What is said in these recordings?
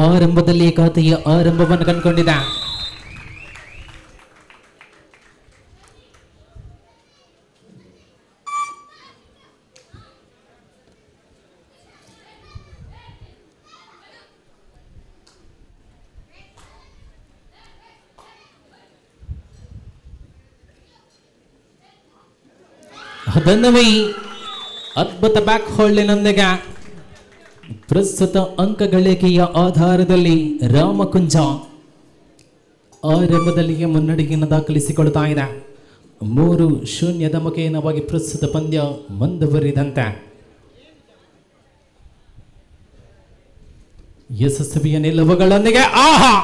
ಆರಂಭದಲ್ಲಿ ಖಾತೆಯ ಆರಂಭವನ್ನು ಕಂಡುಕೊಂಡಿದ್ದ ಧನ್ಯವೇ ಅದ್ಭುತ ಬ್ಯಾಕ್ ಹೋಲ್ಡಿನೊಂದಿಗೆ ಪ್ರಸ್ತುತ ಅಂಕ ಗಳಿಕೆಯ ಆಧಾರದಲ್ಲಿ ರಾಮಕುಂಜ ಆರಂಭದಲ್ಲಿಯೇ ಮುನ್ನಡೆಯನ್ನು ದಾಖಲಿಸಿಕೊಳ್ತಾ ಇದೆ ಮೂರು ಶೂನ್ಯದ ಮುಖೇನವಾಗಿ ಪ್ರಸ್ತುತ ಪಂದ್ಯ ಮುಂದುವರಿದಂತೆ ಯಶಸ್ವಿಯ ನಿಲುವುಗಳೊಂದಿಗೆ ಆಹಾ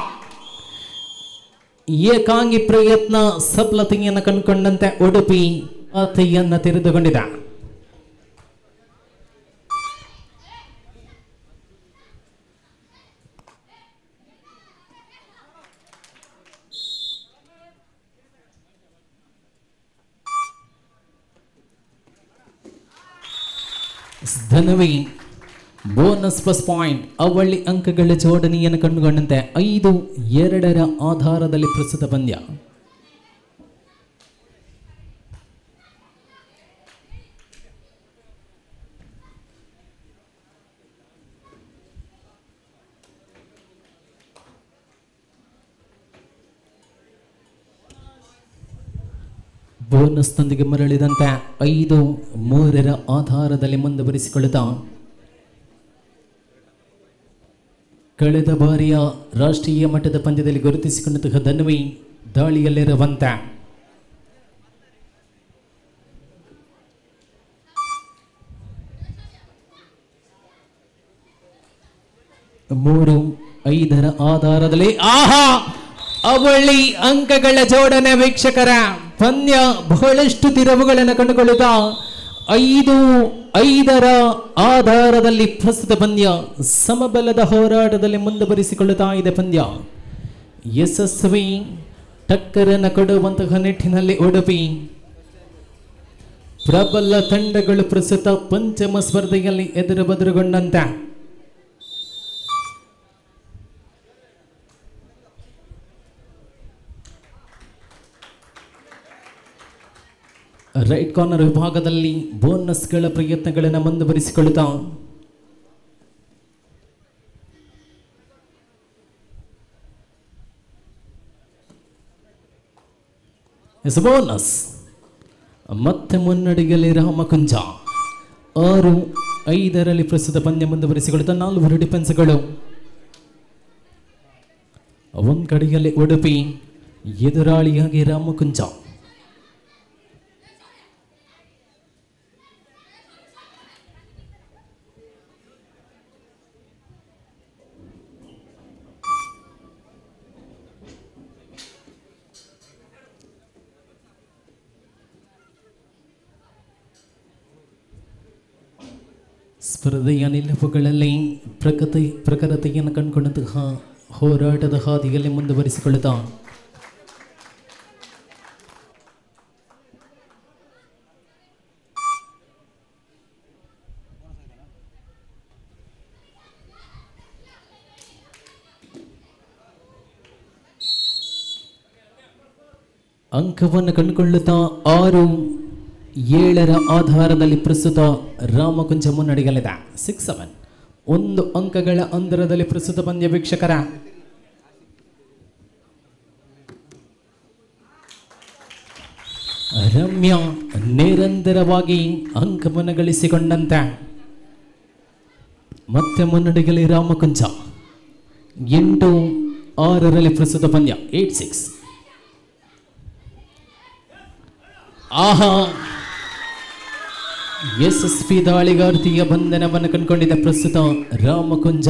ಏಕಾಂಗಿ ಪ್ರಯತ್ನ ಸಫಲತೆಯನ್ನು ಕಂಡುಕೊಂಡಂತೆ ಉಡುಪಿ ಖಾತೆಯನ್ನು ತೆರೆದುಕೊಂಡಿದೆ ಧನವಿ ಬೋನಸ್ ಪ್ಲಸ್ ಪಾಯಿಂಟ್ ಅವಳಿ ಅಂಕಗಳ ಜೋಡಣೆಯನ್ನು ಕಂಡುಕೊಂಡಂತೆ ಐದು ಎರಡರ ಆಧಾರದಲ್ಲಿ ಪ್ರಸ್ತುತ ಪಂದ್ಯ ಬೋನಸ್ನೊಂದಿಗೆ ಮರಳಿದಂತೆ ಐದು ಮೂರರ ಆಧಾರದಲ್ಲಿ ಮುಂದುವರಿಸಿಕೊಳ್ಳುತ್ತಾ ಕಳೆದ ಬಾರಿಯ ರಾಷ್ಟ್ರೀಯ ಮಟ್ಟದ ಪಂದ್ಯದಲ್ಲಿ ಗುರುತಿಸಿಕೊಂಡಂತಹ ಧನ್ವಿ ದಾಳಿಯಲ್ಲಿರುವಂತೆ ಮೂರು ಐದರ ಆಧಾರದಲ್ಲಿ ಆಹಾ ಅವಳಿ ಅಂಕಗಳ ಜೋಡಣೆ ವೀಕ್ಷಕರ ಪಂದ್ಯ ಬಹಳಷ್ಟು ತಿರುವುಗಳನ್ನು ಕಂಡುಕೊಳ್ಳುತ್ತಾ ಐದು ಐದರ ಆಧಾರದಲ್ಲಿ ಪ್ರಸ್ತುತ ಪಂದ್ಯ ಸಮಬಲದ ಹೋರಾಟದಲ್ಲಿ ಮುಂದುವರಿಸಿಕೊಳ್ಳುತ್ತಾ ಇದೆ ಪಂದ್ಯ ಯಶಸ್ವಿ ಟಕ್ಕರನ್ನು ಕೊಡುವಂತಹ ನಿಟ್ಟಿನಲ್ಲಿ ಉಡುಪಿ ಪ್ರಬಲ ತಂಡಗಳು ಪ್ರಸ್ತುತ ಪಂಚಮ ಸ್ಪರ್ಧೆಯಲ್ಲಿ ಎದುರು ಬದುರುಗೊಂಡಂತೆ ರೈಟ್ ಕಾರ್ನರ್ ವಿಭಾಗದಲ್ಲಿ ಬೋನಸ್ಗಳ ಪ್ರಯತ್ನಗಳನ್ನು ಮುಂದುವರಿಸಿಕೊಳ್ಳುತ್ತಾ ಎಸ್ ಬೋನಸ್ ಮತ್ತೆ ಮುನ್ನಡೆಯಲ್ಲಿ ರಾಮಕುಂಜ ಆರು ಐದರಲ್ಲಿ ಪ್ರಸ್ತುತ ಪಂದ್ಯ ಮುಂದುವರಿಸಿಕೊಳ್ಳುತ್ತಾ ನಾಲ್ವರು ಡಿಫೆನ್ಸ್ಗಳು ಒಂದು ಕಡೆಯಲ್ಲಿ ಉಡುಪಿ ಎದುರಾಳಿಯಾಗಿ ರಾಮಕುಂಜ ಸ್ಪರ್ಧೆಯ ನಿಲುವುಗಳಲ್ಲಿ ಪ್ರಗತಿ ಪ್ರಖರತೆಯನ್ನು ಕಂಡುಕೊಂಡಂತಹ ಹೋರಾಟದ ಹಾದಿಯಲ್ಲಿ ಮುಂದುವರಿಸಿಕೊಳ್ಳುತ್ತಾ ಅಂಕವನ್ನು ಕಂಡುಕೊಳ್ಳುತ್ತಾ ಆರು ಏಳರ ಆಧಾರದಲ್ಲಿ ಪ್ರಸ್ತುತ ರಾಮಕುಂಜ ಮುನ್ನಡೆಯಲಿದೆ ಸಿಕ್ಸ್ ಸೆವೆನ್ ಒಂದು ಅಂಕಗಳ ಅಂತರದಲ್ಲಿ ಪ್ರಸ್ತುತ ಪಂದ್ಯ ವೀಕ್ಷಕರ ರಮ್ಯ ನಿರಂತರವಾಗಿ ಅಂಕವನ್ನು ಗಳಿಸಿಕೊಂಡಂತೆ ಮತ್ತೆ ಮುನ್ನಡೆಗಲಿ ರಾಮಕುಂಜ ಎಂಟು ಆರರಲ್ಲಿ ಪ್ರಸ್ತುತ ಪಂದ್ಯ ಏಟ್ ಸಿಕ್ಸ್ ಆಹಾ ಯಶಸ್ವಿ ದಾಳಿಗಾರ್ತಿಯ ಬಂಧನವನ್ನು ಕಂಡುಕೊಂಡಿದ್ದ ಪ್ರಸ್ತುತ ರಾಮಕುಂಜ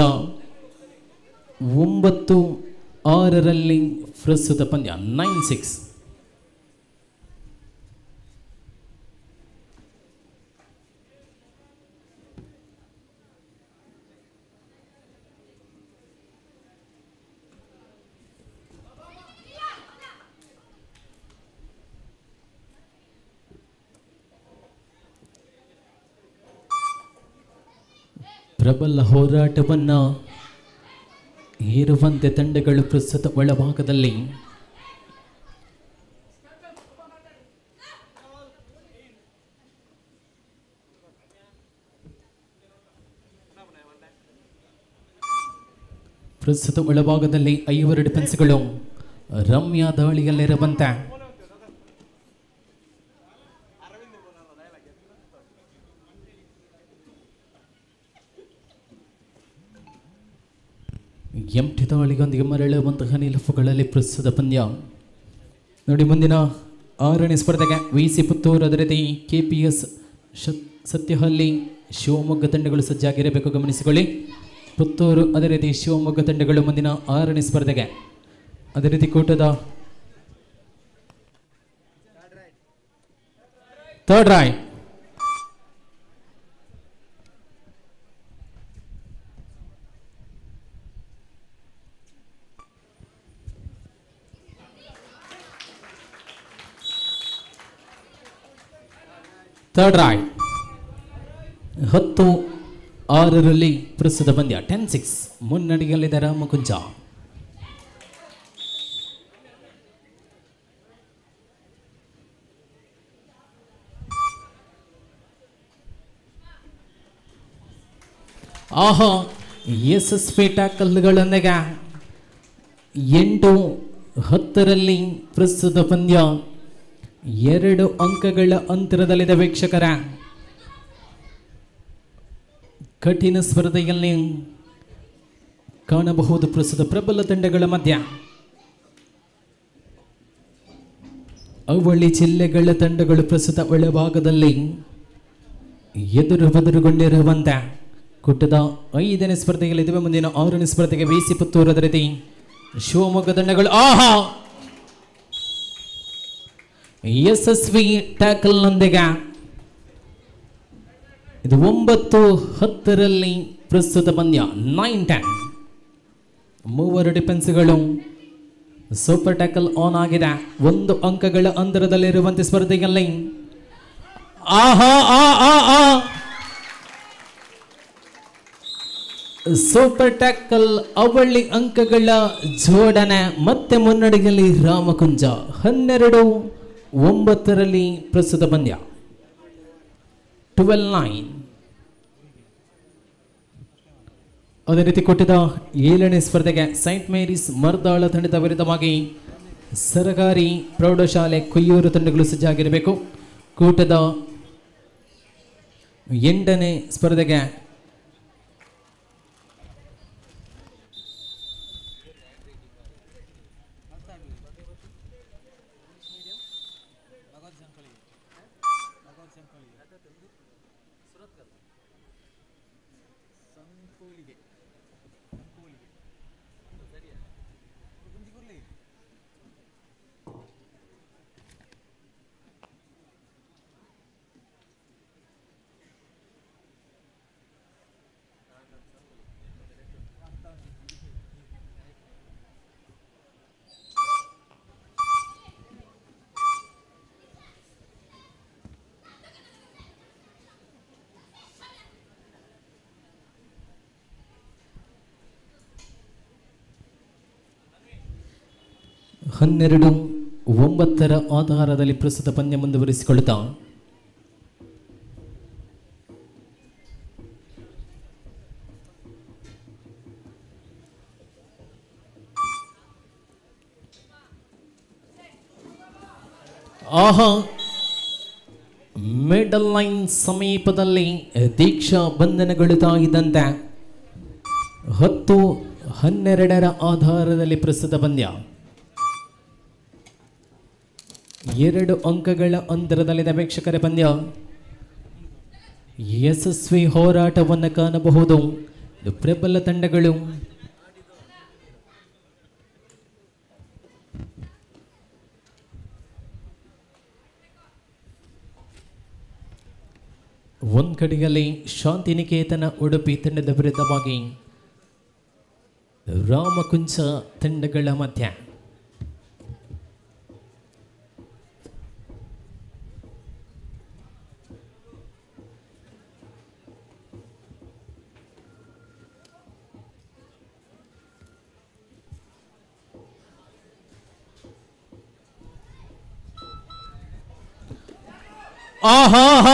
ಒಂಬತ್ತು ಆರರಲ್ಲಿ ಪ್ರಸ್ತುತ ಪಂದ್ಯ ನೈನ್ ಸಿಕ್ಸ್ ಪ್ರಬಲ ಹೋರಾಟವನ್ನು ಏರುವಂತೆ ತಂಡಗಳು ಪ್ರಸ್ತುತ ಒಳಭಾಗದಲ್ಲಿ ಪ್ರಸ್ತುತ ಒಳಭಾಗದಲ್ಲಿ ಐವರು ಡಿಫೆನ್ಸ್ಗಳು ರಮ್ಯ ದಾಳಿಯಲ್ಲಿರುವಂತೆ ಎಂಟಿ ದಾಳಿಗೊಂದಿಗೆ ಮರಳುವಂತಹ ನಿಲುವುಗಳಲ್ಲಿ ಪ್ರಸ್ತುತ ಪಂದ್ಯ ನೋಡಿ ಮುಂದಿನ ಆರನೇ ಸ್ಪರ್ಧೆಗೆ ವಿ ಸಿ ಪುತ್ತೂರು ಅದೇ ರೀತಿ K P S Satyahalli Shivamogga ತಂಡಗಳು ಸಜ್ಜಾಗಿರಬೇಕು ಗಮನಿಸಿಕೊಳ್ಳಿ ಪುತ್ತೂರು ಅದೇ ರೀತಿ ಶಿವಮೊಗ್ಗ ತಂಡಗಳು ಮುಂದಿನ ಆರನೇ ಸ್ಪರ್ಧೆಗೆ ಅದೇ ರೀತಿ ಕೂಟದ ಥರ್ಡ್ ರಾಯ್ ಥರ್ಡ್ ರಾಯ್ ಹತ್ತು ಆರರಲ್ಲಿ ಪ್ರಸ್ತುತ ಪಂದ್ಯ ಟೆನ್ ಸಿಕ್ಸ್ ಮುನ್ನಡೆಯಲ್ಲಿದೆ ರಾಮಕುಂಜ ಆಹಾ ಯಶಸ್ವಿ ಟ್ಯಾಕಲ್ಗಳೊಂದಿಗೆ ಎಂಟು ಹತ್ತರಲ್ಲಿ ಪ್ರಸ್ತುತ ಪಂದ್ಯ ಎರಡು ಅಂಕಗಳ ಅಂತರದಲ್ಲಿದೆ ವೀಕ್ಷಕರ ಕಠಿಣ ಸ್ಪರ್ಧೆಯಲ್ಲಿ ಕಾಣಬಹುದು ಪ್ರಸ್ತುತ ಪ್ರಬಲ ತಂಡಗಳ ಮಧ್ಯ ಅವಳಿ ಜಿಲ್ಲೆಗಳ ತಂಡಗಳು ಪ್ರಸ್ತುತ ಒಳಭಾಗದಲ್ಲಿ ಎದುರು ಬದುರುಗೊಂಡಿರುವಂತೆ ಕುಟ್ಟದ ಐದನೇ ಸ್ಪರ್ಧೆಯಲ್ಲಿ ಇದುವೆ ಮುಂದಿನ ಆರನೇ ಸ್ಪರ್ಧೆಗೆ ವೇಸಿ ಪುತ್ತೂರು ಅದೇ ರೀತಿ ಶಿವಮೊಗ್ಗ ತಂಡಗಳು ಆಹಾ ಯಶಸ್ವಿ ಟ್ಯಾಕಲ್ನೊಂದಿಗೆ ಇದು ಒಂಬತ್ತು ಹತ್ತರಲ್ಲಿ ಪ್ರಸ್ತುತ ಪಂದ್ಯ ನೈನ್ ಟೆನ್ ಮೂವರು ಡಿಫೆನ್ಸ್ಗಳು ಸೂಪರ್ ಟ್ಯಾಕಲ್ ಆನ್ ಆಗಿದೆ ಒಂದು ಅಂಕಗಳ ಅಂತರದಲ್ಲಿರುವಂತೆ ಸ್ಪರ್ಧೆಯಲ್ಲಿ ಆಹಾ ಆ ಆ ಆ ಸೂಪರ್ ಟ್ಯಾಕಲ್ ಅವಳಿ ಅಂಕಗಳ ಜೋಡಣೆ ಮತ್ತೆ ಮುನ್ನಡೆಯಲ್ಲಿ ರಾಮಕುಂಜ ಹನ್ನೆರಡು ಒಂಬತ್ತರಲ್ಲಿ ಪ್ರಸ್ತುತ ಪಂದ್ಯ ಟ್ವೆಲ್ ನೈನ್ ಅದೇ ರೀತಿ ಕೊಟ್ಟಿದ್ದ ಏಳನೇ ಸ್ಪರ್ಧೆಗೆ ಸೈಂಟ್ ಮೇರೀಸ್ ಮರ್ದಾಳ ತಂಡದ ವಿರುದ್ಧವಾಗಿ ಸರಕಾರಿ ಪ್ರೌಢಶಾಲೆ ಕೊಯ್ಯೂರು ತಂಡಗಳು ಸಜ್ಜಾಗಿರಬೇಕು ಕೂಟದ ಎಂಟನೇ ಸ್ಪರ್ಧೆಗೆ ಹನ್ನೆರಡು ಒಂಬತ್ತರ ಆಧಾರದಲ್ಲಿ ಪ್ರಸ್ತುತ ಪಂದ್ಯ ಮುಂದುವರಿಸಿಕೊಳ್ಳುತ್ತಾ ಆಹಾ ಮಿಡಲ್ ಲೈನ್ ಸಮೀಪದಲ್ಲಿ ದೀಕ್ಷಾ ಬಂಧನಗೊಳ್ಳುತ್ತಾ ಇದ್ದಂತೆ ಹತ್ತು ಹನ್ನೆರಡರ ಆಧಾರದಲ್ಲಿ ಪ್ರಸ್ತುತ ಪಂದ್ಯ ಎರಡು ಅಂಕಗಳ ಅಂತರದಲ್ಲಿದೆ ವೀಕ್ಷಕರ ಪಂದ್ಯ ಯಶಸ್ವಿ ಹೋರಾಟವನ್ನು ಕಾಣಬಹುದು ಇದು ಪ್ರಬಲ ತಂಡಗಳು ಒಂದ್ ಕಡೆಯಲ್ಲಿ ಶಾಂತಿನಿಕೇತನ ಉಡುಪಿ ತಂಡದ ವಿರುದ್ಧವಾಗಿ ರಾಮಕುಂಚ ತಂಡಗಳ ಮಧ್ಯ ಆಹಾ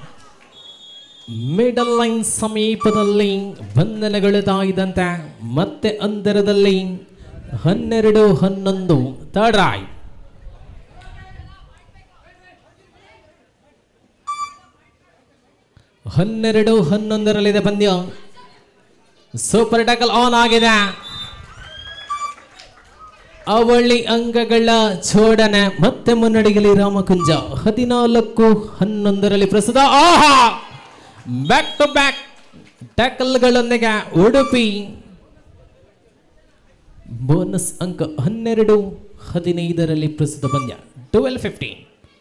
ಮಿಡಲ್ ಲೈನ್ ಸಮೀಪದಲ್ಲಿ ಬಂಧನಗೊಳ್ಳುತ್ತಾ ಇದ್ದಂತೆ ಮತ್ತೆ ಅಂತರದಲ್ಲಿ ಹನ್ನೆರಡು ಹನ್ನೊಂದು ಥರ್ಡ್ ರಾಯ್ ಹನ್ನೆರಡು ಹನ್ನೊಂದರಲ್ಲಿದೆ ಪಂದ್ಯ ಸೂಪರ್ ಟ್ಯಾಕಲ್ ಆನ್ ಆಗಿದೆ ಅವಳಿ ಅಂಗಗಳ ಜೋಡಣೆ ಮತ್ತೆ ಮುನ್ನಡೆಗಲಿ ರಾಮಕುಂಜ ಹದಿನಾಲ್ಕು ಹನ್ನೊಂದರಲ್ಲಿ ಪ್ರಸ್ತುತ ಆಹಾ ಬ್ಯಾಕ್ ಟು ಬ್ಯಾಕ್ ಟ್ಯಾಕಲ್ಗಳೊಂದಿಗೆ ಉಡುಪಿ ಬೋನಸ್ ಅಂಕ ಹನ್ನೆರಡು ಹದಿನೈದರಲ್ಲಿ ಪ್ರಸ್ತುತ ಪಂದ್ಯ ಟ್ವೆಲ್ ಫಿಫ್ಟೀನ್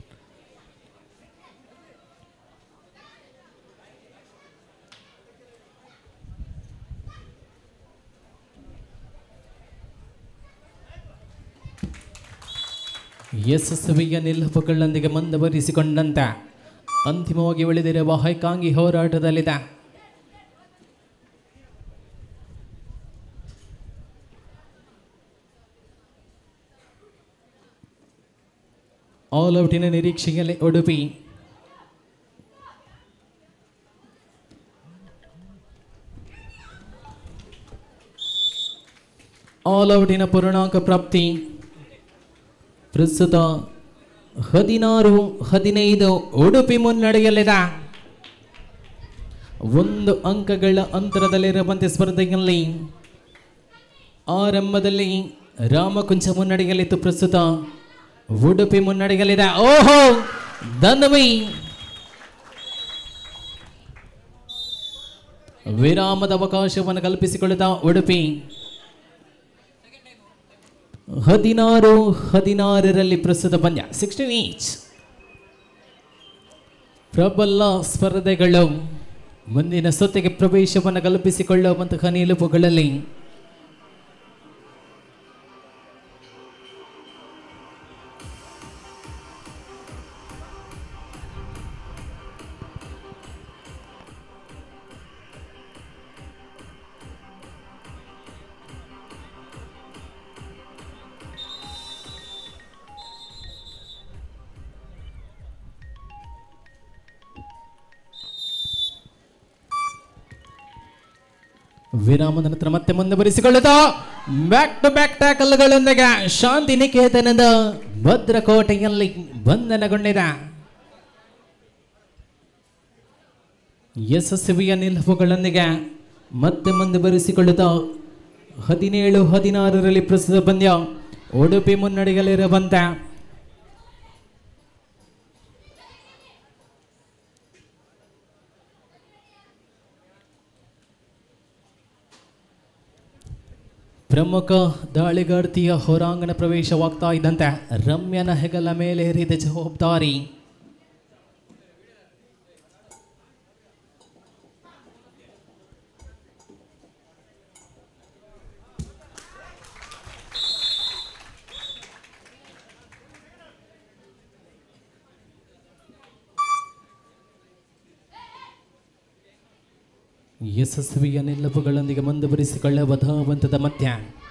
ಯಶಸ್ವಿಯ ನಿಲುಪುಗಳೊಂದಿಗೆ ಮುಂದುವರಿಸಿಕೊಂಡಂತೆ ಅಂತಿಮವಾಗಿ ಉಳಿದಿರುವ ಹೈಕಾಂಗಿ ಹೋರಾಟದಲ್ಲಿದೆ ಆಲ್ ಔಟಿನ ನಿರೀಕ್ಷೆಯಲ್ಲಿ ಉಡುಪಿ ಆಲ್ ಔಟಿನ ಪೂರ್ಣಾಂಕ ಪ್ರಾಪ್ತಿ ಪ್ರಸ್ತುತ ಹದಿನಾರು ಹದಿನೈದು ಉಡುಪಿ ಮುನ್ನಡೆಯಲ್ಲಿದೆ ಒಂದು ಅಂಕಗಳ ಅಂತರದಲ್ಲಿರುವಂತೆ ಸ್ಪರ್ಧೆಯಲ್ಲಿ ಆರಂಭದಲ್ಲಿ ರಾಮಕುಂಚ ಮುನ್ನಡೆಯಲ್ಲಿತ್ತು ಪ್ರಸ್ತುತ ಉಡುಪಿ ಮುನ್ನಡೆಯಲ್ಲಿದೆ ಓಹೋ ಧನ್ವಿ ವಿರಾಮದ ಅವಕಾಶವನ್ನು ಕಲ್ಪಿಸಿಕೊಳ್ಳುತ್ತಾ ಉಡುಪಿ ಹದಿನಾರು ಹದಿನಾರರಲ್ಲಿ ಪ್ರಸ್ತುತ ಪಂದ್ಯ ಸಿಕ್ಸ್ಟೀನ್ ಈಚ್ ಪ್ರಬಲ ಸ್ಪರ್ಧೆಗಳು ಮುಂದಿನ ಸುತ್ತಿಗೆ ಪ್ರವೇಶವನ್ನು ಕಲ್ಪಿಸಿಕೊಳ್ಳುವಂತಹ ನಿಲುಪುಗಳಲ್ಲಿ ವಿರಾಮದ ನಂತರ ಮತ್ತೆ ಮುಂದುವರಿಸಿಕೊಳ್ಳುತ್ತಾ ಬ್ಯಾಕ್ ಟು ಬ್ಯಾಕ್ ಟ್ಯಾಕಲ್ಗಳೊಂದಿಗೆ ಶಾಂತಿ ನಿಕೇತನದ ಭದ್ರಕೋಟೆಯಲ್ಲಿ ಬಂಧನಗೊಂಡಿದೆ ಯಶಸ್ವಿಯ ನಿಲುವುಗಳೊಂದಿಗೆ ಮತ್ತೆ ಮುಂದುವರಿಸಿಕೊಳ್ಳುತ್ತಾ ಹದಿನೇಳು ಹದಿನಾರರಲ್ಲಿ ಪ್ರಸ್ತುತ ಪಂದ್ಯ ಉಡುಪಿ ಮುನ್ನಡೆಯಲ್ಲಿರುವಂತೆ ಪ್ರಮುಖ ದಾಳಿಗಾರ್ತಿಯ ಹೊರಾಂಗಣ ಪ್ರವೇಶವಾಗ್ತಾ ಇದ್ದಂತೆ ರಮ್ಯನ ಹೆಗಲ ಮೇಲೆ ಏರಿದ ಜವಾಬ್ದಾರಿ ಯಶಸ್ವಿಯ ನಿಲುವುಗಳೊಂದಿಗೆ ಮುಂದುವರಿಸಿಕೊಳ್ಳುವ ಧಾವಂತದ ಮಧ್ಯ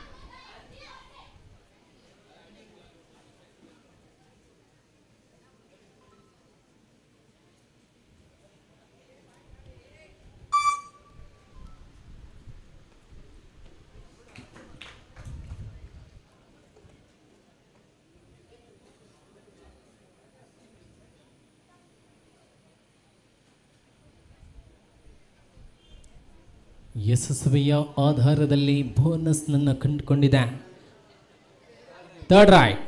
ಯಶಸ್ವಿಯ ಆಧಾರದಲ್ಲಿ ಬೋನಸ್ನನ್ನು ಕಂಡುಕೊಂಡಿದೆ ಥರ್ಡ್ ರೈಟ್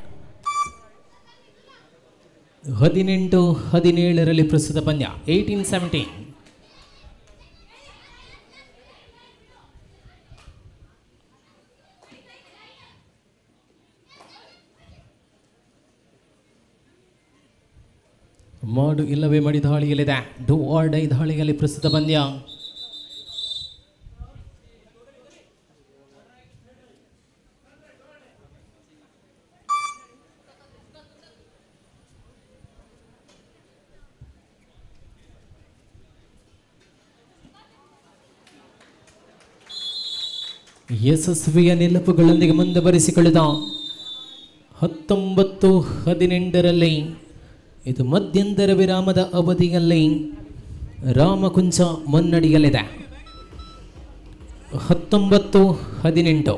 ಹದಿನೆಂಟು ಹದಿನೇಳರಲ್ಲಿ ಪ್ರಸ್ತುತ ಪಂದ್ಯ ಏಯ್ಟೀನ್ ಸೆವೆಂಟೀನ್ ಮಾಡು ಇಲ್ಲವೇ ಮಡಿ ದಾಳಿಯಲ್ಲಿದೆ ಡು ಆರ್ ಡೈ ದಾಳಿಯಲ್ಲಿ ಪ್ರಸ್ತುತ ಪಂದ್ಯ ಯಶಸ್ವಿಯ ನಿಲುಪುಗಳೊಂದಿಗೆ ಮುಂದುವರಿಸಿಕೊಳ್ಳುತ್ತ ಹತ್ತೊಂಬತ್ತು ಹದಿನೆಂಟರಲ್ಲಿ ಇದು ಮಧ್ಯಂತರ ವಿರಾಮದ ಅವಧಿಯಲ್ಲಿ ರಾಮಕುಂಚ ಮುನ್ನಡೆಯಲಿದೆ ಹತ್ತೊಂಬತ್ತು ಹದಿನೆಂಟು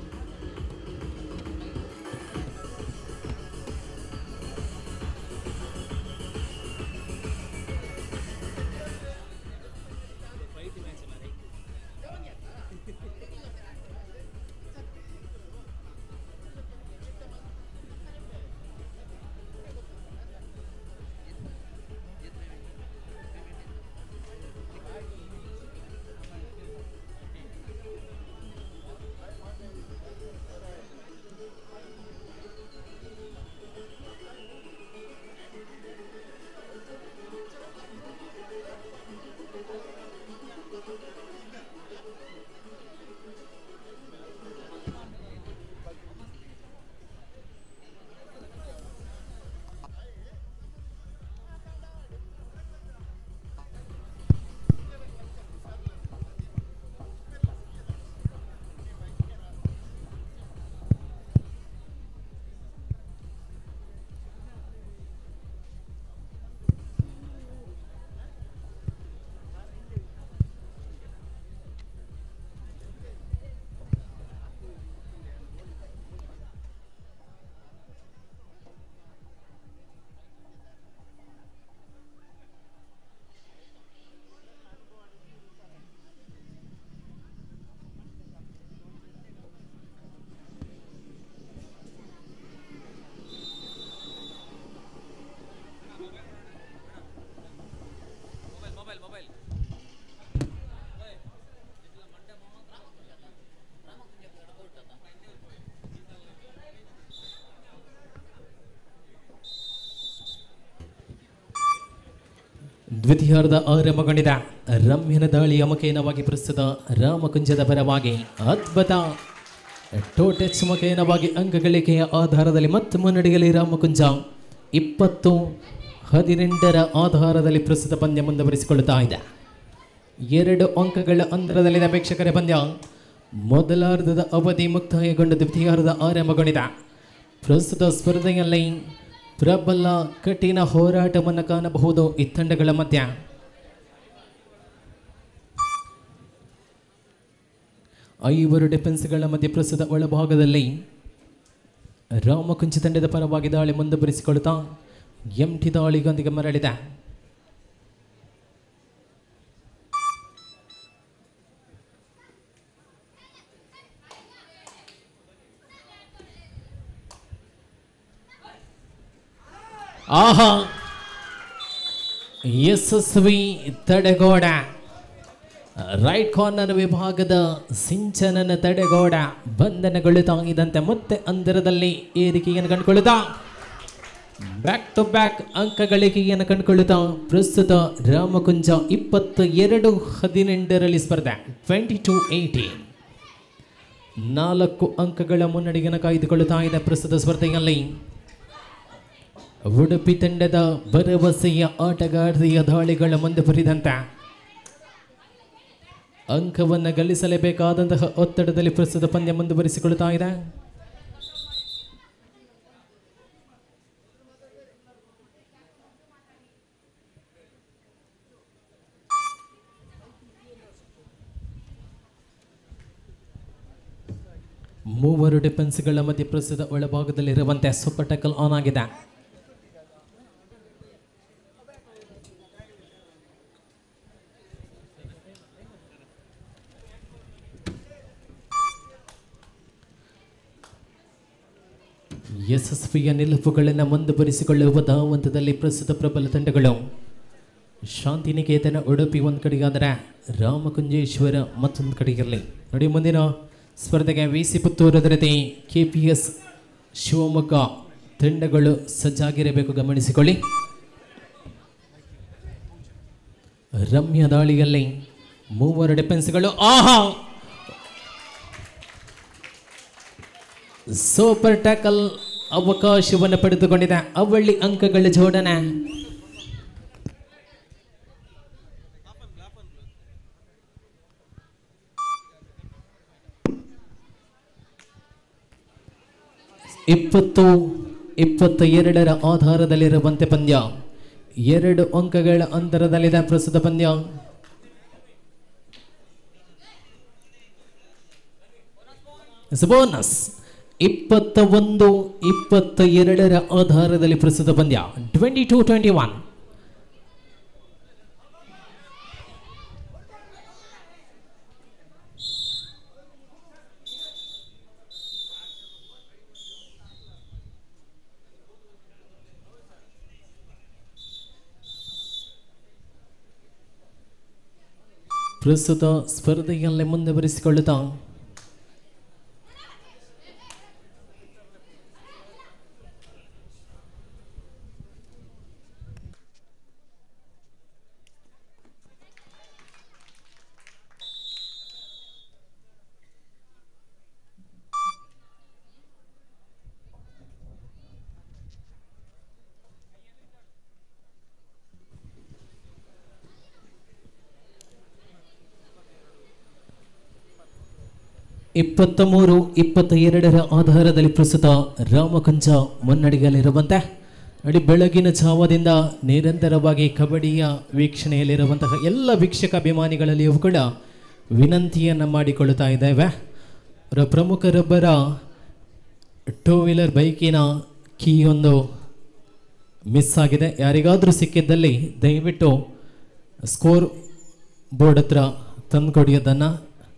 ದ್ವಿತೀಯಾರ್ಧ ಆರಂಭಗೊಂಡಿದೆ ರಮ್ಯನ ದಾಳಿಯ ಮುಖೇನವಾಗಿ ಪ್ರಸ್ತುತ ರಾಮಕುಂಜದ ಪರವಾಗಿ ಅದ್ಭುತ ಟೋಟೆಕ್ಸ್ ಮುಖೇನವಾಗಿ ಅಂಕಗಳಿಕೆಯ ಆಧಾರದಲ್ಲಿ ಮತ್ತೆ ಮುನ್ನಡೆಯಲಿ ರಾಮಕುಂಜ ಇಪ್ಪತ್ತು ಹದಿನೆಂಟರ ಆಧಾರದಲ್ಲಿ ಪ್ರಸ್ತುತ ಪಂದ್ಯ ಮುಂದುವರಿಸಿಕೊಳ್ಳುತ್ತಾ ಇದೆ ಎರಡು ಅಂಕಗಳ ಅಂತರದಲ್ಲಿನ ಪ್ರೇಕ್ಷಕರ ಪಂದ್ಯ ಮೊದಲಾರ್ಧದ ಅವಧಿ ಮುಕ್ತಾಯಗೊಂಡು ದ್ವಿತೀಯಾರ್ಧ ಆರಂಭಗೊಂಡಿದೆ ಪ್ರಸ್ತುತ ಸ್ಪರ್ಧೆಯಲ್ಲಿ ಪ್ರಬಲ ಕಠಿಣ ಹೋರಾಟವನ್ನು ಕಾಣಬಹುದು ಈ ತಂಡಗಳ ಮಧ್ಯ ಐವರು ಡಿಫೆನ್ಸ್ಗಳ ಮಧ್ಯೆ ಪ್ರಸ್ತುತ ಒಳಭಾಗದಲ್ಲಿ ರಾಮಕುಂಚ ತಂಡದ ಪರವಾಗಿ ದಾಳಿ ಮುಂದುವರಿಸಿಕೊಳ್ಳುತ್ತಾ ಎಂ ಟಿ ದಾಳಿಗೊಂದಿಗೆ ಮರಳಿದೆ ಆಹಾ ಯಶಸ್ವಿ ತಡೆಗೋಡ ರೈಟ್ ಕಾರ್ನರ್ ವಿಭಾಗದ ಸಿಂಚನನ ತಡೆಗೋಡ ಬಂಧನಗೊಳ್ಳುತ್ತಾ ಇದ್ದಂತೆ ಮತ್ತೆ ಅಂತರದಲ್ಲಿ ಏರಿಕೆಯನ್ನು ಕಂಡುಕೊಳ್ಳುತ್ತಾ ಬ್ಯಾಕ್ ಟು ಬ್ಯಾಕ್ ಅಂಕ ಗಳಿಕೆಯನ್ನು ಕಂಡುಕೊಳ್ಳುತ್ತಾ ಪ್ರಸ್ತುತ ರಾಮಕುಂಜ ಇಪ್ಪತ್ತ ಎರಡು ಹದಿನೆಂಟರಲ್ಲಿ ಸ್ಪರ್ಧೆ ಟ್ವೆಂಟಿ ಟು ಏಯ್ಟೀನ್ ನಾಲ್ಕು ಅಂಕಗಳ ಮುನ್ನಡೆಯನ್ನು ಕಾಯ್ದುಕೊಳ್ಳುತ್ತಾ ಇದೆ ಪ್ರಸ್ತುತ ಸ್ಪರ್ಧೆಯಲ್ಲಿ ಉಡುಪಿ ತಂಡದ ಭರವಸೆಯ ಆಟಗಾರರಿಯ ದಾಳಿಗಳ ಮುಂದುವರಿದಂತೆ ಅಂಕವನ್ನು ಗಳಿಸಲೇಬೇಕಾದಂತಹ ಒತ್ತಡದಲ್ಲಿ ಪ್ರಸ್ತುತ ಪಂದ್ಯ ಮುಂದುವರಿಸಿಕೊಳ್ಳುತ್ತಾ ಇದೆ ಮೂವರು ಡಿಫೆನ್ಸ್ಗಳ ಮಧ್ಯೆ ಪ್ರಸ್ತುತ ಒಳಭಾಗದಲ್ಲಿರುವಂತೆ ಸೂಪರ್ ಟಕಲ್ ಆನ್ ಆಗಿದೆ ಯಶಸ್ವಿಯ ನಿಲುವುಗಳನ್ನು ಮುಂದುವರಿಸಿಕೊಳ್ಳುವ ಧಾವಂತದಲ್ಲಿ ಪ್ರಸ್ತುತ ಪ್ರಬಲ ತಂಡಗಳು ಶಾಂತಿನಿಕೇತನ ಉಡುಪಿ ಒಂದು ಕಡೆಗಾದರೆ ರಾಮಕುಂಜೇಶ್ವರ ಮತ್ತೊಂದು ಕಡೆಗಿರಲಿ ನೋಡಿ ಮುಂದಿನ ಸ್ಪರ್ಧೆಗೆ ವಿ ಸಿ ಪುತ್ತೂರು ಅದರತೆ ಕೆ ಪಿ ಎಸ್ ಶಿವಮೊಗ್ಗ ತಂಡಗಳು ಸಜ್ಜಾಗಿರಬೇಕು ಗಮನಿಸಿಕೊಳ್ಳಿ ರಮ್ಯ ದಾಳಿಯಲ್ಲಿ ಮೂವರು ಡಿಫೆನ್ಸ್ಗಳು ಆಹಾ ಸೂಪರ್ ಟ್ಯಾಕಲ್ ಅವಕಾಶವನ್ನು ಪಡೆದುಕೊಂಡಿದೆ ಅವಳ್ಳಿ ಅಂಕಗಳ ಜೋಡಣೆ ಇಪ್ಪತ್ತು ಇಪ್ಪತ್ತ ಎರಡರ ಆಧಾರದಲ್ಲಿರುವಂತೆ ಪಂದ್ಯ ಎರಡು ಅಂಕಗಳ ಅಂತರದಲ್ಲಿದೆ ಪ್ರಸ್ತುತ ಪಂದ್ಯ ಬೋನಸ್ ಇಪ್ಪತ್ತ ಒಂದು ಇಪ್ಪತ್ತ ಎರಡರ ಆಧಾರದಲ್ಲಿ ಪ್ರಸ್ತುತ ಪಂದ್ಯ ಟ್ವೆಂಟಿ ಟು ಟ್ವೆಂಟಿ ಒನ್ ಪ್ರಸ್ತುತ ಸ್ಪರ್ಧೆಯಲ್ಲೇ ಮುಂದುವರಿಸಿಕೊಳ್ಳುತ್ತಾ ಇಪ್ಪತ್ತ ಮೂರು ಇಪ್ಪತ್ತ ಎರಡರ ಆಧಾರದಲ್ಲಿ ಪ್ರಸ್ತುತ ರಾಮಕಂಚ ಮುನ್ನಡೆಯಲ್ಲಿರುವಂತೆ ನೋಡಿ ಬೆಳಗಿನ ಜಾವದಿಂದ ನಿರಂತರವಾಗಿ ಕಬಡ್ಡಿಯ ವೀಕ್ಷಣೆಯಲ್ಲಿರುವಂತಹ ಎಲ್ಲ ವೀಕ್ಷಕ ಅಭಿಮಾನಿಗಳಲ್ಲಿಯೂ ಕೂಡ ವಿನಂತಿಯನ್ನು ಮಾಡಿಕೊಳ್ಳುತ್ತಾ ಇದ್ದೇವೆ ಅವರ ಪ್ರಮುಖರೊಬ್ಬರ ಟೂ ವೀಲರ್ ಬೈಕಿನ ಕೀ ಒಂದು ಮಿಸ್ ಆಗಿದೆ ಯಾರಿಗಾದರೂ ಸಿಕ್ಕಿದ್ದಲ್ಲಿ ದಯವಿಟ್ಟು ಸ್ಕೋರ್ ಬೋರ್ಡ್ ಹತ್ರ ತಂದುಕೊಡಿಯೋದನ್ನು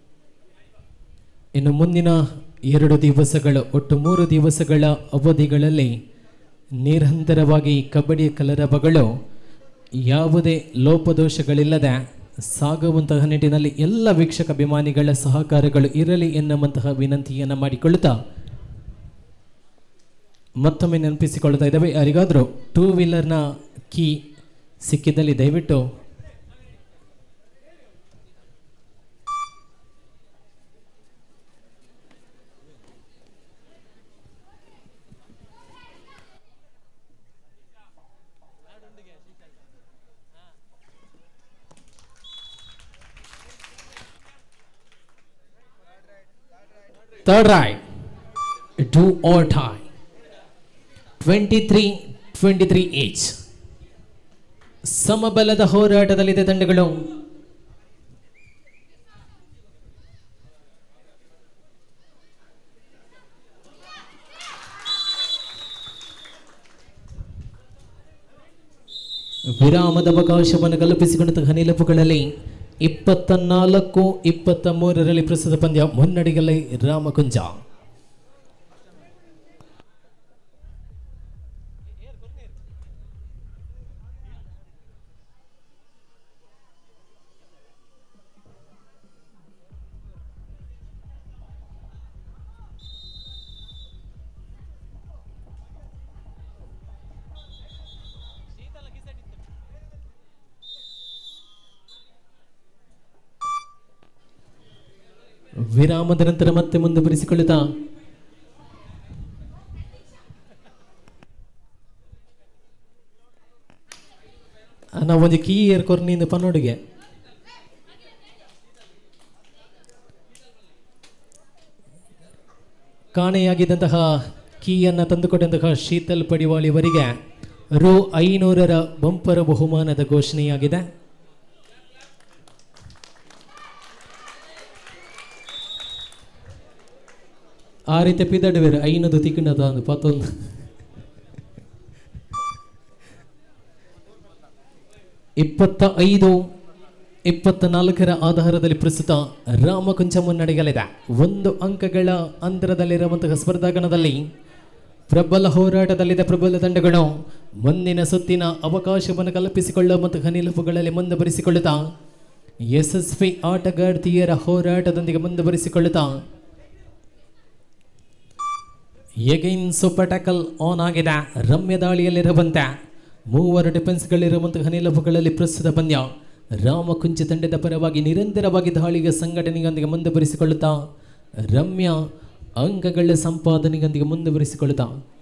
ಇನ್ನು ಮುಂದಿನ ಎರಡು ದಿವಸಗಳು ಒಟ್ಟು ಮೂರು ದಿವಸಗಳ ಅವಧಿಗಳಲ್ಲಿ ನಿರಂತರವಾಗಿ ಕಬಡ್ಡಿ ಕಲರಬಗಳು ಯಾವುದೇ ಲೋಪದೋಷಗಳಿಲ್ಲದೆ ಸಾಗುವಂತಹ ನಿಟ್ಟಿನಲ್ಲಿ ಎಲ್ಲ ವೀಕ್ಷಕ ಅಭಿಮಾನಿಗಳ ಸಹಕಾರಗಳು ಇರಲಿ ಎನ್ನುವಂತಹ ವಿನಂತಿಯನ್ನು ಮಾಡಿಕೊಳ್ಳುತ್ತಾ ಮತ್ತೊಮ್ಮೆ ನೆನಪಿಸಿಕೊಳ್ಳುತ್ತಾ ಇದ್ದಾವೆ ಯಾರಿಗಾದರೂ ಟೂ ವೀಲರ್ನ ಕೀ ಸಿಕ್ಕಿದ್ದಲ್ಲಿ ದಯವಿಟ್ಟು Third right. Do or die. 23 23 each. ಸಮಬಲದ ಹೋರಾಟದಲ್ಲಿದೆ ತಂಡಗಳು ವಿರಾಮದ ಅವಕಾಶವನ್ನು ಕಲ್ಪಿಸಿಕೊಂಡಂತಹ ನಿಲುಪುಗಳಲ್ಲಿ ಇಪ್ಪತ್ತ ನಾಲ್ಕು ಇಪ್ಪತ್ತ ಮೂರರಲ್ಲಿ ಪ್ರಸ್ತುತ ಪಂದ್ಯ ಮುನ್ನಡೆಗಲ್ಲಿ ರಾಮಕುಂಜ ವಿರಾಮದ ನಂತರ ಮತ್ತೆ ಮುಂದುವರಿಸಿಕೊಳ್ಳುತ್ತಾ ನಾವು ಒಂದು ಕೀ ಏರ್ಕೊರ್ ನೀನು ಪನ್ನೋಡಿಗೆ ಕಾಣೆಯಾಗಿದ್ದಂತಹ ಕೀಯನ್ನು ತಂದುಕೊಟ್ಟಂತಹ ಶೀತಲ್ ಪಡಿವಾಳಿವರಿಗೆ ರು ಐನೂರರ ಬಂಪರ ಬಹುಮಾನದ ಘೋಷಣೆಯಾಗಿದೆ ಆ ರೀತಿ ಪಿದಡುವೇರು ಐನದು ತಿಕ್ಕಣದ ಒಂದು ಪತ್ತೊಂದು ಇಪ್ಪತ್ತ ಐದು ಇಪ್ಪತ್ತ ನಾಲ್ಕರ ಆಧಾರದಲ್ಲಿ ಪ್ರಸ್ತುತ ರಾಮಕುಂಚ ಮುನ್ನಡೆಯಲಿದೆ ಒಂದು ಅಂಕಗಳ ಅಂತರದಲ್ಲಿರುವಂತಹ ಸ್ಪರ್ಧಾಗಣದಲ್ಲಿ ಪ್ರಬಲ ಹೋರಾಟದಲ್ಲಿದೆ ಪ್ರಬಲ ತಂಡಗಳು ಮುಂದಿನ ಸುತ್ತಿನ ಅವಕಾಶವನ್ನು ಕಲ್ಪಿಸಿಕೊಳ್ಳುವಂತಹ ನಿಲುಪುಗಳಲ್ಲಿ ಮುಂದುವರಿಸಿಕೊಳ್ಳುತ್ತಾ ಯಶಸ್ವಿ ಆಟಗಾರ್ತಿಯರ ಹೋರಾಟದೊಂದಿಗೆ ಮುಂದುವರಿಸಿಕೊಳ್ಳುತ್ತಾ ಎಗೈನ್ ಸೂಪರ್ ಟ್ಯಾಕಲ್ ಆನ್ ಆಗಿದೆ ರಮ್ಯ ದಾಳಿಯಲ್ಲಿರುವಂತೆ ಮೂವರು ಡಿಫೆನ್ಸ್ಗಳಿರುವಂತಹ ನಿಲುಪುಗಳಲ್ಲಿ ಪ್ರಸ್ತುತ ಪಂದ್ಯ ರಾಮಕುಂಚ ತಂಡದ ಪರವಾಗಿ ನಿರಂತರವಾಗಿ ದಾಳಿಗೆ ಸಂಘಟನೆಯೊಂದಿಗೆ ಮುಂದುವರಿಸಿಕೊಳ್ಳುತ್ತಾ ರಮ್ಯ ಅಂಕಗಳ ಸಂಪಾದನೆಯೊಂದಿಗೆ ಮುಂದುವರಿಸಿಕೊಳ್ಳುತ್ತಾ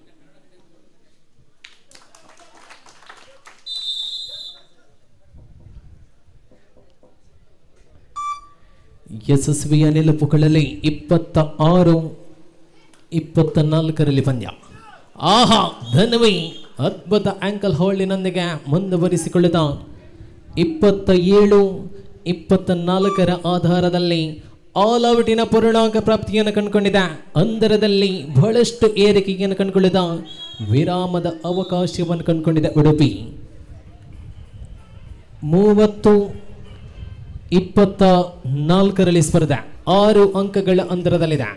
ಯಶಸ್ವಿಯ ನಿಲುಪುಗಳಲ್ಲಿ ಇಪ್ಪತ್ತ ಆರು ಇಪ್ಪತ್ತ ನಾಲ್ಕರಲ್ಲಿ ಪಂದ್ಯ ಆಹಾ ಧನ್ವಿ ಅದ್ಭುತ ಆಂಕಲ್ ಹೋಲ್ಡಿನೊಂದಿಗೆ ಮುಂದುವರಿಸಿಕೊಳ್ಳುತ್ತಾ ಇಪ್ಪತ್ತ ಏಳು ಇಪ್ಪತ್ತ ನಾಲ್ಕರ ಆಧಾರದಲ್ಲಿ ಆಲ್ ಔಟಿನ ಪೂರ್ಣಾಂಕ ಪ್ರಾಪ್ತಿಯನ್ನು ಕಂಡುಕೊಂಡಿದೆ ಅಂತರದಲ್ಲಿ ಬಹಳಷ್ಟು ಏರಿಕೆಯನ್ನು ಕಂಡುಕೊಳ್ಳಿದ ವಿರಾಮದ ಅವಕಾಶವನ್ನು ಕಂಡುಕೊಂಡಿದೆ ಉಡುಪಿ ಮೂವತ್ತು ಇಪ್ಪತ್ತ ನಾಲ್ಕರಲ್ಲಿ ಸ್ಪರ್ಧೆ ಆರು ಅಂಕಗಳ ಅಂತರದಲ್ಲಿದೆ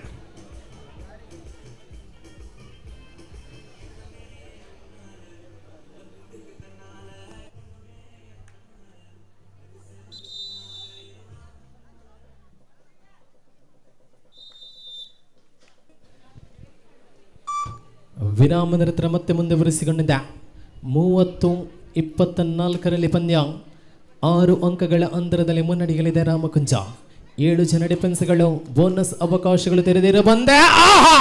ವಿರಾಮದ ನಂತರ ಮತ್ತೆ ಮುಂದುವರಿಸಿಕೊಂಡಿದ್ದ ಮೂವತ್ತು ಇಪ್ಪತ್ತ ನಾಲ್ಕರಲ್ಲಿ ಪಂದ್ಯ ಆರು ಅಂಕಗಳ ಅಂತರದಲ್ಲಿ ಮುನ್ನಡೆಯಲಿದೆ ರಾಮಕುಂಜ ಏಳು ಜನ ಡಿಫೆನ್ಸ್ಗಳು ಬೋನಸ್ ಅವಕಾಶಗಳು ತೆರೆದಿರೋ ಬಂದೆ ಆಹಾ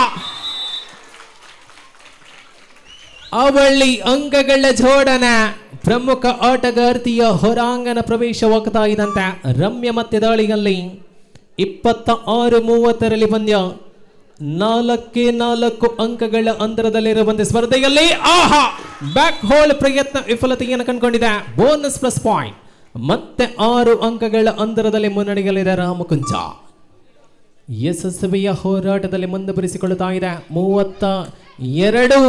ಅವಳಿ ಅಂಕಗಳ ಜೋಡಣೆ ಪ್ರಮುಖ ಆಟಗಾರ್ತಿಯ ಹೊರಾಂಗಣ ಪ್ರವೇಶವಾಗ್ತಾ ಇದ್ದಂತೆ ರಮ್ಯ ಮತ್ತೆ ದಾಳಿಯಲ್ಲಿ ಇಪ್ಪತ್ತ ಆರು ಮೂವತ್ತರಲ್ಲಿ ಪಂದ್ಯ ನಾಲ್ಕೇ ನಾಲ್ಕು ಅಂಕಗಳ ಅಂತರದಲ್ಲಿರುವಂತೆ ಸ್ಪರ್ಧೆಯಲ್ಲಿ ಆಹಾ ಬ್ಯಾಕ್ ಹೋಲ್ ಪ್ರಯತ್ನ ವಿಫಲತೆಯನ್ನು ಕಂಡುಕೊಂಡಿದೆ ಬೋನಸ್ ಪ್ಲಸ್ ಪಾಯಿಂಟ್ ಮತ್ತೆ ಆರು ಅಂಕಗಳ ಅಂತರದಲ್ಲಿ ಮುನ್ನಡೆಯಲಿದೆ ರಾಮಕುಂಜ ಯಶಸ್ವಿಯ ಹೋರಾಟದಲ್ಲಿ ಮುಂದುವರಿಸಿಕೊಳ್ಳುತ್ತಾ ಇದೆ ಮೂವತ್ತ ಎರಡು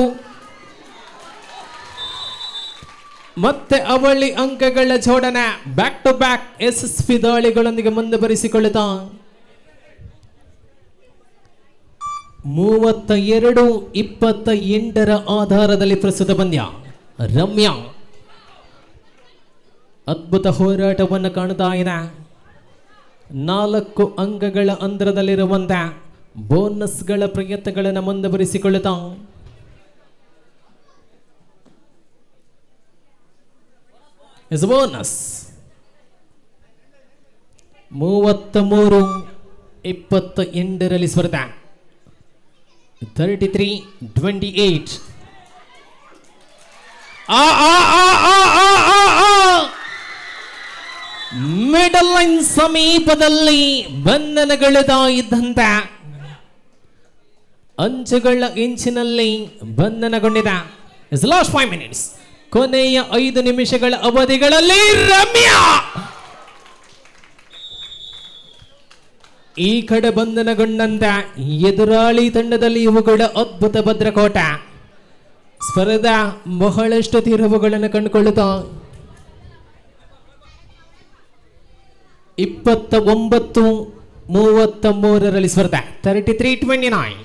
ಮತ್ತೆ ಅವಳಿ ಅಂಕಗಳ ಜೋಡಣೆ ಬ್ಯಾಕ್ ಟು ಬ್ಯಾಕ್ ಯಶಸ್ವಿ ದಾಳಿಗಳೊಂದಿಗೆ ಮುಂದುವರಿಸಿಕೊಳ್ಳುತ್ತಾ ಮೂವತ್ತ ಎರಡು ಇಪ್ಪತ್ತ ಎಂಟರ ಆಧಾರದಲ್ಲಿ ಪ್ರಸ್ತುತ ಪಂದ್ಯ ರಮ್ಯಾ ಅದ್ಭುತ ಹೋರಾಟವನ್ನು ಕಾಣುತ್ತಾ ಇದೆ ನಾಲ್ಕು ಅಂಕಗಳ ಅಂತರದಲ್ಲಿರುವಂತ ಬೋನಸ್ಗಳ ಪ್ರಯತ್ನಗಳನ್ನು ಮುಂದುವರಿಸಿಕೊಳ್ಳುತ್ತಾ ಇಸ್ ಬೋನಸ್ ಮೂವತ್ತ ಮೂರು ಇಪ್ಪತ್ತ ಎಂಟರಲ್ಲಿ ಸ್ಪರ್ಧೆ ತರ್ಟಿ ತ್ರೀ ಟ್ವೆಂಟಿ ಏಟ್ ಆ ಆ ಆ ಆ ಆ ಆ ಆ ಮಿಡಲ್ ಲೈನ್ ಸಮೀಪದಲ್ಲಿ ಬಂಧನಗಳಿದ ಇದ್ದಂತೆ ಅಂಚುಗಳ ಇಂಚಿನಲ್ಲಿ ಬಂಧನಗೊಂಡಿದೆ ಇಸ್ ಲಾಸ್ಟ್ ಫೈವ್ ಮಿನಿಟ್ಸ್ ಕೊನೆಯ ಐದು ನಿಮಿಷಗಳ ಅವಧಿಗಳಲ್ಲಿ ರಮ್ಯಾ ಈ ಕಡೆ ಬಂಧನಗೊಂಡಂತ ಎದುರಾಳಿ ತಂಡದಲ್ಲಿ ಇವುಗಳ ಅದ್ಭುತ ಭದ್ರಕೋಟ ಸ್ಪರ್ಧಾ ಬಹಳಷ್ಟು ತಿರುವುಗಳನ್ನು ಕಂಡುಕೊಳ್ಳುತ್ತಾ ಇಪ್ಪತ್ತ ಒಂಬತ್ತು ಮೂವತ್ತ ಮೂರರಲ್ಲಿ ಸ್ಪರ್ಧೆ ತರ್ಟಿ ತ್ರೀ ಟ್ವೆಂಟಿ ನೈನ್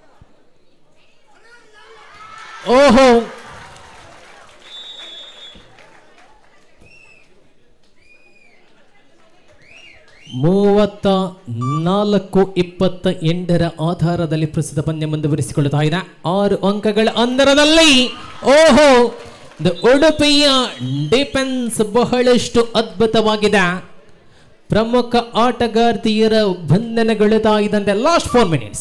ಓಹೋ ಮೂವತ್ತ ನಾಲ್ಕು ಇಪ್ಪತ್ತ ಎಂಟರ ಆಧಾರದಲ್ಲಿ ಪ್ರಸ್ತುತ ಪಂದ್ಯ ಮುಂದುವರಿಸಿಕೊಳ್ಳುತ್ತಾ ಇದೆ ಆರು ಅಂಕಗಳ ಅಂತರದಲ್ಲಿ ಓಹೋ ದ ಉಡುಪಿಯ ಡಿಫೆನ್ಸ್ ಬಹಳಷ್ಟು ಅದ್ಭುತವಾಗಿದೆ ಪ್ರಮುಖ ಆಟಗಾರ್ತಿಯರ ಬಂಧನಗೊಳ್ಳುತ್ತಾ ಇದ್ದಂತೆ ಲಾಸ್ಟ್ ಫೋರ್ ಮಿನಿಟ್ಸ್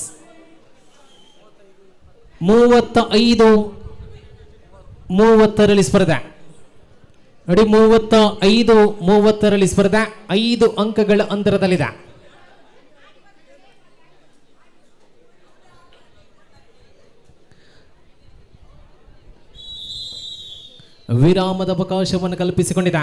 ಮೂವತ್ತ ಐದು ಮೂವತ್ತರಲ್ಲಿ ಸ್ಪರ್ಧೆ ನೋಡಿ ಮೂವತ್ತ ಐದು ಮೂವತ್ತರಲ್ಲಿ ಸ್ಪರ್ಧೆ ಐದು ಅಂಕಗಳ ಅಂತರದಲ್ಲಿದೆ ವಿರಾಮದ ಅವಕಾಶವನ್ನು ಕಲ್ಪಿಸಿಕೊಂಡಿದೆ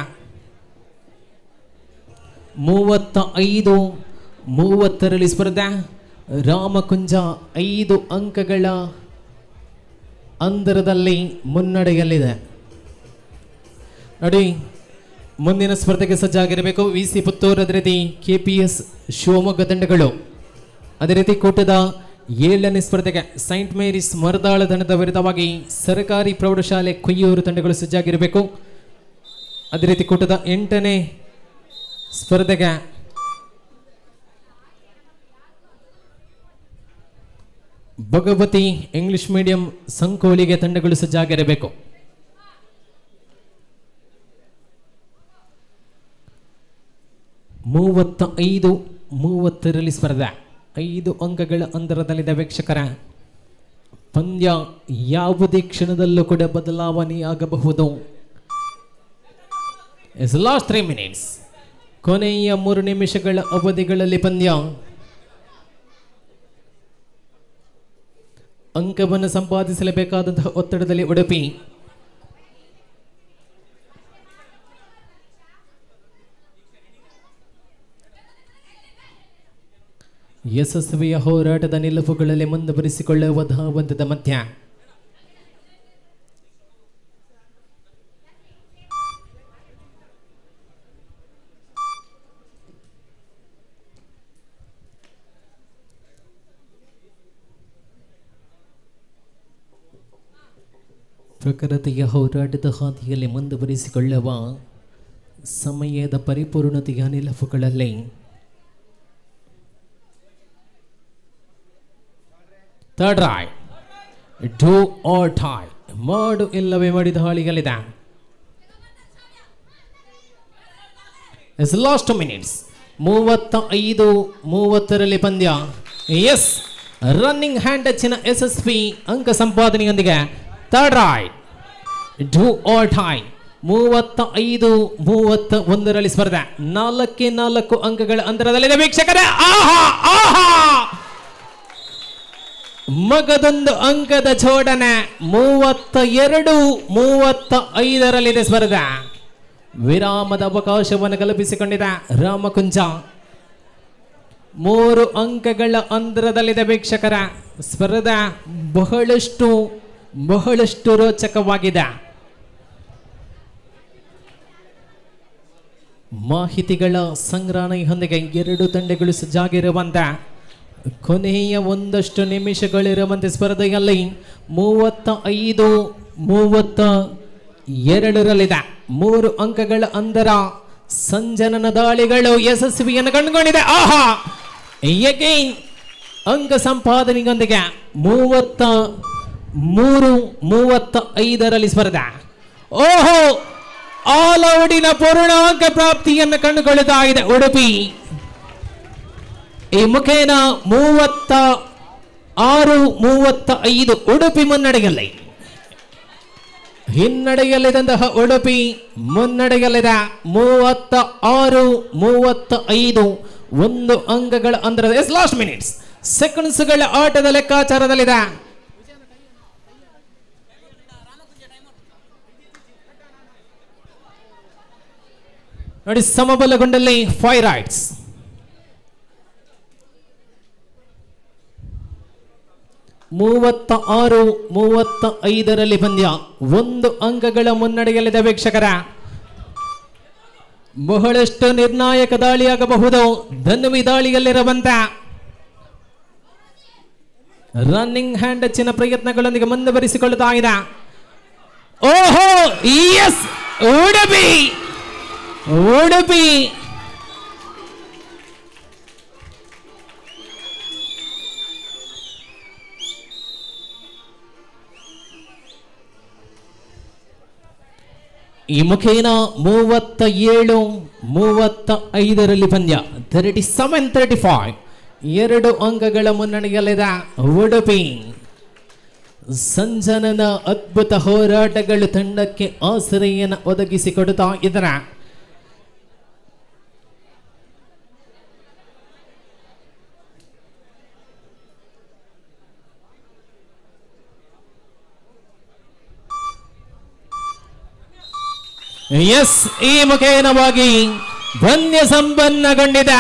ಮೂವತ್ತ ಐದು ಮೂವತ್ತರಲ್ಲಿ ಸ್ಪರ್ಧೆ ರಾಮಕುಂಜ ಐದು ಅಂಕಗಳ ಅಂತರದಲ್ಲಿ ಮುನ್ನಡೆಯಲ್ಲಿದೆ ನೋಡಿ ಮುಂದಿನ ಸ್ಪರ್ಧೆಗೆ ಸಜ್ಜಾಗಿರಬೇಕು ವಿ ಸಿ ಪುತ್ತೂರು ಅದೇ ರೀತಿ ಕೆ ಪಿ ಎಸ್ ಶಿವಮೊಗ್ಗ ತಂಡಗಳು ಅದೇ ರೀತಿ ಕೂಟದ ಏಳನೇ ಸ್ಪರ್ಧೆಗೆ ಸೈಂಟ್ ಮೇರಿಸ್ ಮರದಾಳ ತಂಡದ ವಿರುದ್ಧವಾಗಿ ಸರ್ಕಾರಿ ಪ್ರೌಢಶಾಲೆ ಕೊಯ್ಯೂರು ತಂಡಗಳು ಸಜ್ಜಾಗಿರಬೇಕು ಅದೇ ರೀತಿ ಕೂಟದ ಎಂಟನೇ ಸ್ಪರ್ಧೆಗೆ ಭಗವತಿ ಇಂಗ್ಲಿಷ್ ಮೀಡಿಯಂ ಸಂಕೋಲಿಗೆ ತಂಡಗಳು ಸಜ್ಜಾಗಿರಬೇಕು ಮೂವತ್ತ ಐದು ಮೂವತ್ತರಲ್ಲಿ ಸ್ಪರ್ಧೆ ಐದು ಅಂಕಗಳ ಅಂತರದಲ್ಲಿದೆ ವೀಕ್ಷಕರ ಪಂದ್ಯ ಯಾವುದೇ ಕ್ಷಣದಲ್ಲೂ ಕೂಡ ಬದಲಾವಣೆಯಾಗಬಹುದು ಇಸ್ ಲಾಸ್ಟ್ ತ್ರೀ ಮಿನಿಟ್ಸ್ ಕೊನೆಯ ಮೂರು ನಿಮಿಷಗಳ ಅವಧಿಗಳಲ್ಲಿ ಪಂದ್ಯ ಅಂಕವನ್ನು ಸಂಪಾದಿಸಲೇಬೇಕಾದಂತಹ ಒತ್ತಡದಲ್ಲಿ ಉಡುಪಿ ಯಶಸ್ವಿಯ ಹೋರಾಟದ ನಿಲುವುಗಳಲ್ಲಿ ಮುಂದುವರಿಸಿಕೊಳ್ಳುವ ಧಾವಂತದ ಮಧ್ಯ ಪ್ರಕೃತಿಯ ಹೋರಾಟದ ಹಾದಿಯಲ್ಲಿ ಮುಂದುವರಿಸಿಕೊಳ್ಳುವ ಸಮಯದ ಪರಿಪೂರ್ಣತೆಯ ನಿಲುವುಗಳಲ್ಲಿ third raid do or die ಮಾಡು ಇಲ್ಲವೇ ಮಾಡಿದ ಹಾಳಿಗಳಿದೆ ಎಸ್ ಲಾಸ್ಟ್ ಮಿನಿಟ್ಸ್ ಮೂವತ್ತ ಐದು ಮೂವತ್ತರಲ್ಲಿ ಪಂದ್ಯ ಎಸ್ ರನ್ನಿಂಗ್ ಹ್ಯಾಂಡ್ ಟಚ್ಚಿನ ಯಶಸ್ವಿ ಅಂಕ ಸಂಪಾದನೆಯೊಂದಿಗೆ third raid do or die ಮೂವತ್ತ ಐದು ಮೂವತ್ತ ಒಂದರಲ್ಲಿ ಸ್ಪರ್ಧೆ ನಾಲ್ಕೇ ನಾಲ್ಕು ಅಂಕಗಳ ಅಂತರದಲ್ಲಿದೆ ವೀಕ್ಷಕರೇ ಆಹಾ ಆಹಾ ಮಗದೊಂದು ಅಂಕದ ಜೋಡಣೆ ಮೂವತ್ತ ಎರಡು ಮೂವತ್ತ ಐದರಲ್ಲಿದೆ ಸ್ಪರ್ಧೆ ವಿರಾಮದ ಅವಕಾಶವನ್ನು ಕಲ್ಪಿಸಿಕೊಂಡಿದೆ ರಾಮಕುಂಜ ಮೂರು ಅಂಕಗಳ ಅಂತರದಲ್ಲಿದೆ ವೀಕ್ಷಕರ ಸ್ಪರ್ಧೆ ಬಹಳಷ್ಟು ಬಹಳಷ್ಟು ರೋಚಕವಾಗಿದೆ ಮಾಹಿತಿಗಳ ಸಂಗ್ರಹಣೆಯೊಂದಿಗೆ ಎರಡು ತಂಡಗಳು ಸಜ್ಜಾಗಿರುವಂತ ಕೊನೆಯ ಒಂದಷ್ಟು ನಿಮಿಷಗಳಿರುವಂತೆ ಸ್ಪರ್ಧೆಯಲ್ಲಿ ಮೂವತ್ತ ಐದು ಮೂವತ್ತ ಎರಡರಲ್ಲಿದೆ ಮೂರು ಅಂಕಗಳ ಅಂತರ ಸಂಜನನ ದಾಳಿಗಳು ಯಶಸ್ವಿಯನ್ನು ಕಂಡುಕೊಂಡಿದೆ ಆಹಾ ಎಗೈನ್ ಅಂಕ ಸಂಪಾದನೆಯೊಂದಿಗೆ ಮೂವತ್ತ ಮೂರು ಮೂವತ್ತ ಐದರಲ್ಲಿ ಸ್ಪರ್ಧೆ ಓಹೋ ಆಲ್ ಔಟಿನ ಪೂರ್ಣ ಅಂಕ ಪ್ರಾಪ್ತಿಯನ್ನು ಕಂಡುಕೊಳ್ಳುತ್ತಾ ಇದೆ ಉಡುಪಿ ಈ ಮುಖೇನ ಮೂವತ್ತ ಆರು ಮೂವತ್ತ ಐದು ಉಡುಪಿ ಮುನ್ನಡೆಯಲ್ಲಿ ಹಿನ್ನಡೆಯಲ್ಲಿದ್ದಂತಹ ಉಡುಪಿ ಮುನ್ನಡೆಯಲ್ಲಿದೆ ಮೂವತ್ತ ಆರು ಮೂವತ್ತ ಐದು ಒಂದು ಅಂಕಗಳ ಅಂತರ ಎಸ್ ಲಾಸ್ಟ್ ಮಿನಿಟ್ಸ್ ಸೆಕೆಂಡ್ಸ್ಗಳ ಆಟದ ಲೆಕ್ಕಾಚಾರದಲ್ಲಿದೆ ನೋಡಿ ಸಮಬಲಗೊಂಡಲ್ಲಿ ಫೈವ್ ರೈಟ್ಸ್ ಮೂವತ್ತ ಆರು ಮೂವತ್ತ ಐದರಲ್ಲಿ ಪಂದ್ಯ ಒಂದು ಅಂಕಗಳ ಮುನ್ನಡೆಯಲ್ಲಿದೆ ವೀಕ್ಷಕರ ಬಹಳಷ್ಟು ನಿರ್ಣಾಯಕ ದಾಳಿಯಾಗಬಹುದು ಧನ್ವಿ ದಾಳಿಯಲ್ಲಿರುವಂತ ರನ್ನಿಂಗ್ ಹ್ಯಾಂಡ್ ಹೆಚ್ಚಿನ ಪ್ರಯತ್ನಗಳೊಂದಿಗೆ ಮುಂದುವರಿಸಿಕೊಳ್ಳುತ್ತಾ ಇದೆ ಓಹೋ ಎಸ್ ಉಡುಪಿ ಉಡುಪಿ ಈ ಮುಖೇನ ಮೂವತ್ತ ಏಳು ಮೂವತ್ತ ಐದರಲ್ಲಿ ಪಂದ್ಯ ತರ್ಟಿ ಸೆವೆನ್ ತರ್ಟಿ ಫೈವ್ ಎರಡು ಅಂಕಗಳ ಮುನ್ನಡೆಯಲ್ಲಿದೆ ಉಡುಪಿ ಸಂಜನನ ಅದ್ಭುತ ಹೋರಾಟಗಳು ತಂಡಕ್ಕೆ ಆಶ್ರಯನ ಒದಗಿಸಿಕೊಡುತ್ತಾ ಇದರ ಎಸ್ ಈ ಮುಖೇನವಾಗಿ ಧನ್ಯ ಸಂಪನ್ನಗೊಂಡಿದೆ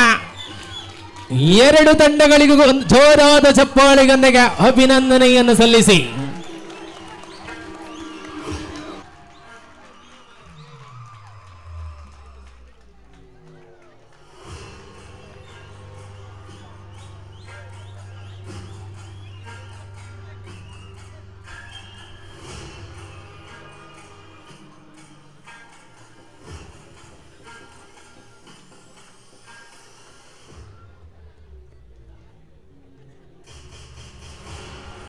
ಎರಡು ತಂಡಗಳಿಗೂ ಒಂದು ಜೋರಾದ ಚಪ್ಪಾಳೆಯೊಂದಿಗೆ ಅಭಿನಂದನೆಯನ್ನು ಸಲ್ಲಿಸಿ